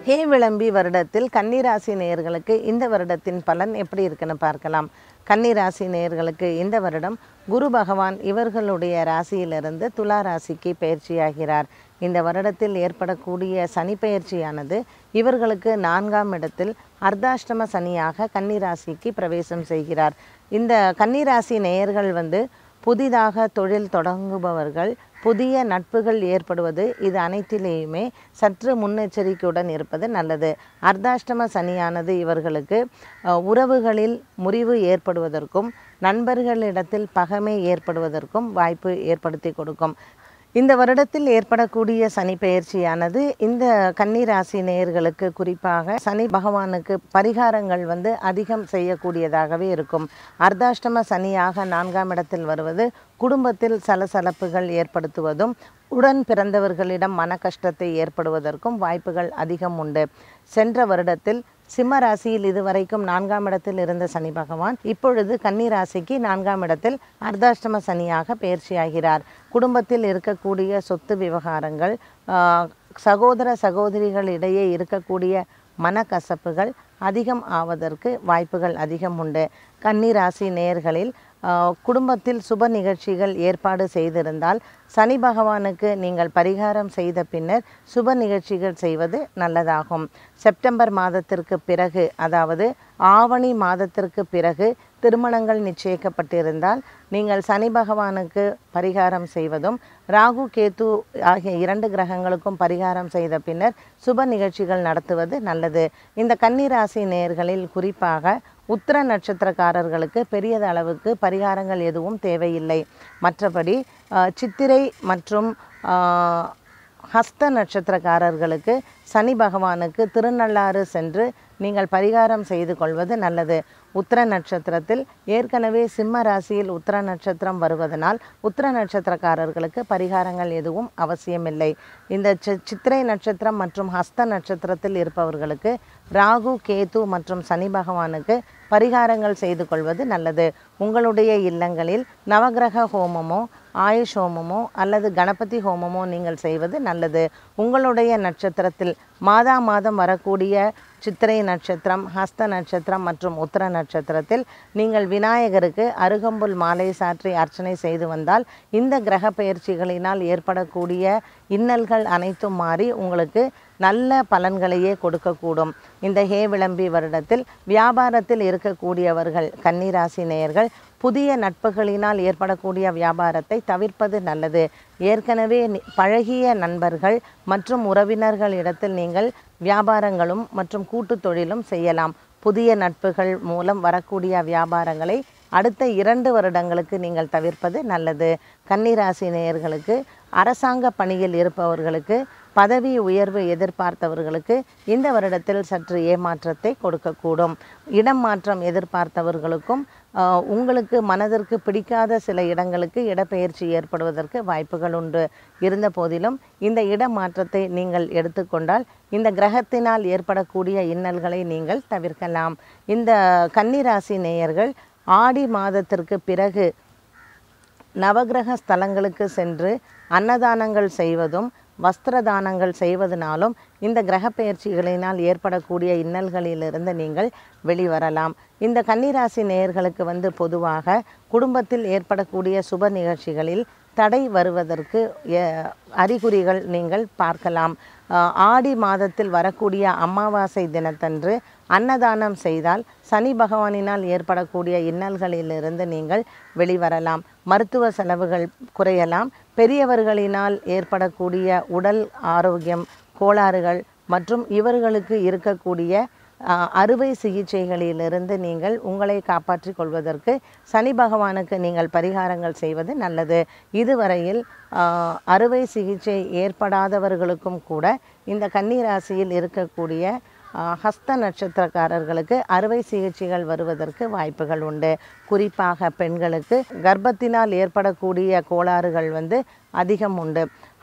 ஹே விளம்பி வருடத்தில் கன்னிராசி நேயர்களுக்கு இந்த வருடத்தின் பலன் எப்படி இருக்குன்னு பார்க்கலாம் கன்னிராசி நேயர்களுக்கு இந்த வருடம் குரு பகவான் இவர்களுடைய ராசியிலிருந்து துலா ராசிக்கு பயிற்சியாகிறார் இந்த வருடத்தில் ஏற்படக்கூடிய சனி பயிற்சியானது இவர்களுக்கு நான்காம் இடத்தில் அர்த்தாஷ்டம சனியாக கன்னிராசிக்கு பிரவேசம் செய்கிறார் இந்த கன்னிராசி நேயர்கள் வந்து புதிதாக தொழில் தொடங்குபவர்கள் புதிய நட்புகள் ஏற்படுவது இது அனைத்திலேயுமே சற்று முன்னெச்சரிக்கையுடன் இருப்பது நல்லது அர்த்தாஷ்டம சனியானது இவர்களுக்கு அஹ், உறவுகளில் முறிவு ஏற்படுவதற்கும் நண்பர்களிடத்தில் பகைமை ஏற்படுவதற்கும் வாய்ப்பு ஏற்படுத்தி கொடுக்கும் இந்த வருடத்தில் ஏற்படக்கூடிய சனி பெயர்ச்சியானது இந்த கன்னிராசி நேயர்களுக்கு குறிப்பாக சனி பகவானுக்கு பரிகாரங்கள் வந்து அதிகம் செய்யக்கூடியதாகவே இருக்கும் அர்த்தாஷ்டம சனியாக நான்காம் இடத்தில் வருவது குடும்பத்தில் சலசலப்புகள் ஏற்படுத்துவதும் உடன் பிறந்தவர்களிடம் மன கஷ்டத்தை ஏற்படுவதற்கும் வாய்ப்புகள் அதிகம் உண்டு சென்ற வருடத்தில் சிம்ம ராசியில் இதுவரைக்கும் நான்காம் இடத்தில் இருந்த சனி பகவான் இப்பொழுது கன்னி ராசிக்கு நான்காம் இடத்தில் அர்த்தாஷ்டம சனியாக பயிற்சியாகிறார் குடும்பத்தில் இருக்கக்கூடிய சொத்து விவகாரங்கள் ஆஹ், சகோதர சகோதரிகளிடையே இருக்கக்கூடிய மனக்கசப்புகள் அதிகம் ஆவதற்கு வாய்ப்புகள் அதிகம் உண்டு கன்னி ராசி நேயர்களில் ஆஹ், குடும்பத்தில் சுப நிகழ்ச்சிகள் ஏற்பாடு செய்திருந்தால் சனி பகவானுக்கு நீங்கள் பரிகாரம் செய்த பின்னர் சுப நிகழ்ச்சிகள் செய்வது நல்லதாகும் செப்டம்பர் மாதத்திற்கு பிறகு அதாவது ஆவணி மாதத்திற்கு பிறகு திருமணங்கள் நிச்சயிக்கப்பட்டிருந்தால் நீங்கள் சனி பகவானுக்கு பரிகாரம் செய்வதும் ராகு கேது ஆகிய இரண்டு கிரகங்களுக்கும் பரிகாரம் செய்த பின்னர் சுப நிகழ்ச்சிகள் நடத்துவது நல்லது இந்த கன்னிராசி நேயர்களில் குறிப்பாக உத்திர நட்சத்திரக்காரர்களுக்கு பெரியது அளவுக்கு பரிகாரங்கள் எதுவும் தேவையில்லை மற்றபடி அஹ், சித்திரை மற்றும் அஹ், ஹஸ்த நட்சத்திரக்காரர்களுக்கு சனி பகவானுக்கு திருநள்ளாறு சென்று நீங்கள் பரிகாரம் செய்து கொள்வது நல்லது உத்திர நட்சத்திரத்தில் ஏற்கனவே சிம்ம ராசியில் உத்திர நட்சத்திரம் வருவதனால் உத்திர நட்சத்திரக்காரர்களுக்கு பரிகாரங்கள் எதுவும் அவசியமில்லை இந்த சி- சித்திரை நட்சத்திரம் மற்றும் ஹஸ்த நட்சத்திரத்தில் இருப்பவர்களுக்கு ராகு கேது மற்றும் சனி பகவானுக்கு பரிகாரங்கள் செய்து கொள்வது நல்லது உங்களுடைய இல்லங்களில் நவக்கிரக ஹோமமோ ஆயுஷ் ஹோமமோ அல்லது கணபதி ஹோமமோ நீங்கள் செய்வது நல்லது உங்களுடைய நட்சத்திரத்தில் மாதா மாதம் வரக்கூடிய சித்திரை நட்சத்திரம் ஹஸ்த நட்சத்திரம் மற்றும் உத்திர நட்சத்திரத்தில் நீங்கள் விநாயகருக்கு அருகம்புல் மாலை சாற்றி அர்ச்சனை செய்து வந்தால் இந்த கிரக பெயர்ச்சிகளினால் ஏற்படக்கூடிய இன்னல்கள் அனைத்தும் மாறி உங்களுக்கு நல்ல பலன்களையே கொடுக்கக்கூடும் இந்த ஹே விளம்பி வருடத்தில் வியாபாரத்தில் இருக்கக்கூடியவர்கள் கன்னிராசி நேயர்கள் புதிய நட்புகளினால் ஏற்படக்கூடிய வியாபாரத்தை தவிர்ப்பது நல்லது ஏற்கனவே நி- பழகிய நண்பர்கள் மற்றும் உறவினர்களிடத்தில் நீங்கள் வியாபாரங்களும் மற்றும் கூட்டுத் தொழிலும் செய்யலாம் புதிய நட்புகள் மூலம் வரக்கூடிய வியாபாரங்களை அடுத்த இரண்டு வருடங்களுக்கு நீங்கள் தவிர்ப்பது நல்லது கன்னிராசி நேயர்களுக்கு அரசாங்க பணியில் இருப்பவர்களுக்கு பதவி உயர்வு எதிர்பார்த்தவர்களுக்கு இந்த வருடத்தில் சற்று ஏமாற்றத்தை கொடுக்கக்கூடும் இடம் மாற்றம் எதிர்பார்த்தவர்களுக்கும் ஆஹ், உங்களுக்கு மனதிற்கு பிடிக்காத சில இடங்களுக்கு இடப்பெயர்ச்சி ஏற்படுவதற்கு வாய்ப்புகள் உண்டு இருந்த போதிலும் இந்த இடமாற்றத்தை நீங்கள் எடுத்துக்கொண்டால் இந்த கிரகத்தினால் ஏற்படக்கூடிய இன்னல்களை நீங்கள் தவிர்க்கலாம் இந்த கன்னிராசி நேயர்கள் ஆடி மாதத்திற்கு பிறகு நவக்கிரக ஸ்தலங்களுக்கு சென்று அன்னதானங்கள் செய்வதும் வஸ்திர தானங்கள் செய்வதனாலும் இந்த கிரக பெயர்ச்சிகளினால் ஏற்படக்கூடிய இன்னல்களிலிருந்து நீங்கள் வெளிவரலாம் இந்த கன்னிராசி நேயர்களுக்கு வந்து பொதுவாக குடும்பத்தில் ஏற்படக்கூடிய சுப நிகழ்ச்சிகளில் தடை வருவதற்கு எ- அறிகுறிகள் நீங்கள் பார்க்கலாம் அஹ், ஆடி மாதத்தில் வரக்கூடிய அமாவாசை தினத்தன்று அன்னதானம் செய்தால் சனி பகவானினால் ஏற்படக்கூடிய இன்னல்களிலிருந்து நீங்கள் வெளிவரலாம் மருத்துவ செலவுகள் குறையலாம் பெரியவர்களினால் ஏற்படக்கூடிய உடல் ஆரோக்கியம் கோளாறுகள் மற்றும் இவர்களுக்கு இருக்கக்கூடிய ஆஹ், அறுவை சிகிச்சைகளிலிருந்து நீங்கள் உங்களை காப்பாற்றிக் கொள்வதற்கு சனி பகவானுக்கு நீங்கள் பரிகாரங்கள் செய்வது நல்லது இதுவரையில் ஆஹ், அறுவை சிகிச்சை ஏற்படாதவர்களுக்கும் கூட இந்த கன்னி ராசியில் இருக்கக்கூடிய ஆஹ், ஹஸ்த நட்சத்திரக்காரர்களுக்கு அறுவை சிகிச்சைகள் வருவதற்கு வாய்ப்புகள் உண்டு குறிப்பாக பெண்களுக்கு கர்ப்பத்தினால் ஏற்படக்கூடிய கோளாறுகள் வந்து அதிகம் உண்டு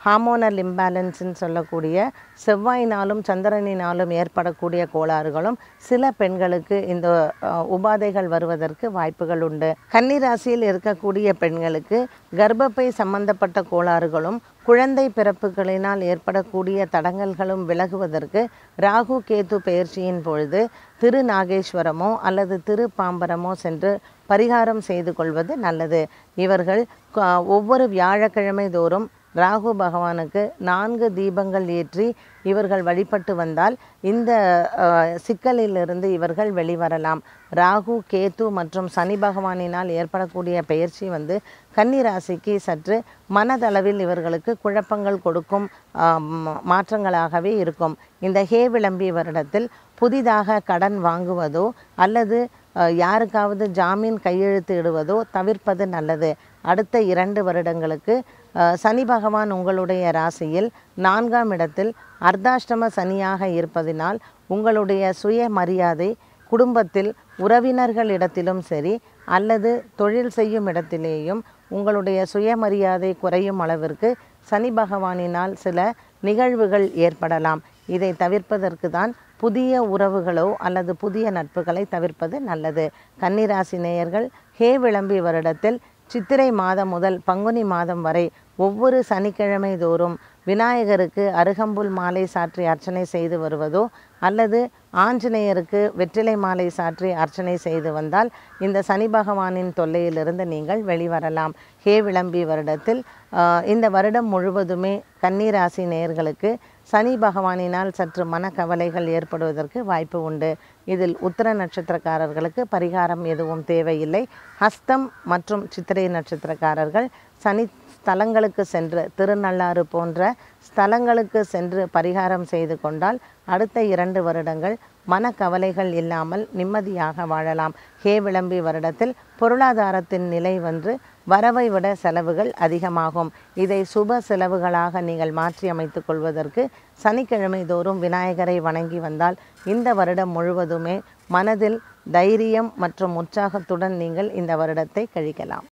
ஹார்மோனல் இம்பேலன்ஸ்ன்னு சொல்லக்கூடிய செவ்வாயினாலும் சந்திரனினாலும் ஏற்படக்கூடிய கோளாறுகளும் சில பெண்களுக்கு இந்த அஹ், உபாதைகள் வருவதற்கு வாய்ப்புகள் உண்டு கன்னிராசியில் இருக்கக்கூடிய பெண்களுக்கு கர்ப்பப்பை சம்பந்தப்பட்ட கோளாறுகளும் குழந்தை பிறப்புகளினால் ஏற்படக்கூடிய தடங்கல்களும் விலகுவதற்கு ராகு கேது பெயர்ச்சியின் பொழுது திரு நாகேஸ்வரமோ அல்லது திரு பாம்பரமோ சென்று பரிகாரம் செய்து கொள்வது நல்லது இவர்கள் க- ஒவ்வொரு வியாழக்கிழமை தோறும் ராகு பகவானுக்கு நான்கு தீபங்கள் ஏற்றி இவர்கள் வழிபட்டு வந்தால் இந்த அஹ், சிக்கலிலிருந்து இவர்கள் வெளிவரலாம் ராகு கேது மற்றும் சனி பகவானினால் ஏற்படக்கூடிய பெயர்ச்சி வந்து கன்னி ராசிக்கு சற்று மனதளவில் இவர்களுக்கு குழப்பங்கள் கொடுக்கும் ஆஹ், ம- மாற்றங்களாகவே இருக்கும் இந்த ஹே விளம்பி வருடத்தில் புதிதாக கடன் வாங்குவதோ அல்லது அஹ், யாருக்காவது ஜாமீன் கையெழுத்து இடுவதோ தவிர்ப்பது நல்லது அடுத்த இரண்டு வருடங்களுக்கு அஹ், சனி பகவான் உங்களுடைய ராசியில் நான்காம் இடத்தில் அர்த்தாஷ்டம சனியாக இருப்பதினால் உங்களுடைய சுயமரியாதை குடும்பத்தில் உறவினர்களிடத்திலும் சரி அல்லது தொழில் செய்யும் இடத்திலேயும் உங்களுடைய சுயமரியாதை குறையும் அளவிற்கு சனி பகவானினால் சில நிகழ்வுகள் ஏற்படலாம் இதை தவிர்ப்பதற்கு தான் புதிய உறவுகளோ அல்லது புதிய நட்புகளை தவிர்ப்பது நல்லது கன்னிராசி நேயர்கள் ஹே விளம்பி வருடத்தில் சித்திரை மாதம் முதல் பங்குனி மாதம் வரை ஒவ்வொரு சனிக்கிழமை தோறும் விநாயகருக்கு அருகம்புல் மாலை சாற்றி அர்ச்சனை செய்து வருவதோ அல்லது ஆஞ்சநேயருக்கு வெற்றிலை மாலை சாற்றி அர்ச்சனை செய்து வந்தால் இந்த சனி பகவானின் தொல்லையிலிருந்து நீங்கள் வெளிவரலாம் ஹே விளம்பி வருடத்தில் ஆஹ், இந்த வருடம் முழுவதுமே கன்னிராசி நேயர்களுக்கு சனி பகவானினால் சற்று மனக்கவலைகள் ஏற்படுவதற்கு வாய்ப்பு உண்டு இதில் உத்திர நட்சத்திரக்காரர்களுக்கு பரிகாரம் எதுவும் தேவையில்லை ஹஸ்தம் மற்றும் சித்திரை நட்சத்திரக்காரர்கள் சனி ஸ்தலங்களுக்கு சென்று திருநள்ளாறு போன்ற ஸ்தலங்களுக்கு சென்று பரிகாரம் செய்து கொண்டால் அடுத்த இரண்டு வருடங்கள் மனக்கவலைகள் இல்லாமல் நிம்மதியாக வாழலாம் ஹே விளம்பி வருடத்தில் பொருளாதாரத்தின் நிலை வந்து வரவை விட செலவுகள் அதிகமாகும் இதை சுப செலவுகளாக நீங்கள் மாற்றி அமைத்துக் கொள்வதற்கு சனிக்கிழமை தோறும் விநாயகரை வணங்கி வந்தால் இந்த வருடம் முழுவதுமே மனதில் தைரியம் மற்றும் உற்சாகத்துடன் நீங்கள் இந்த வருடத்தை கழிக்கலாம்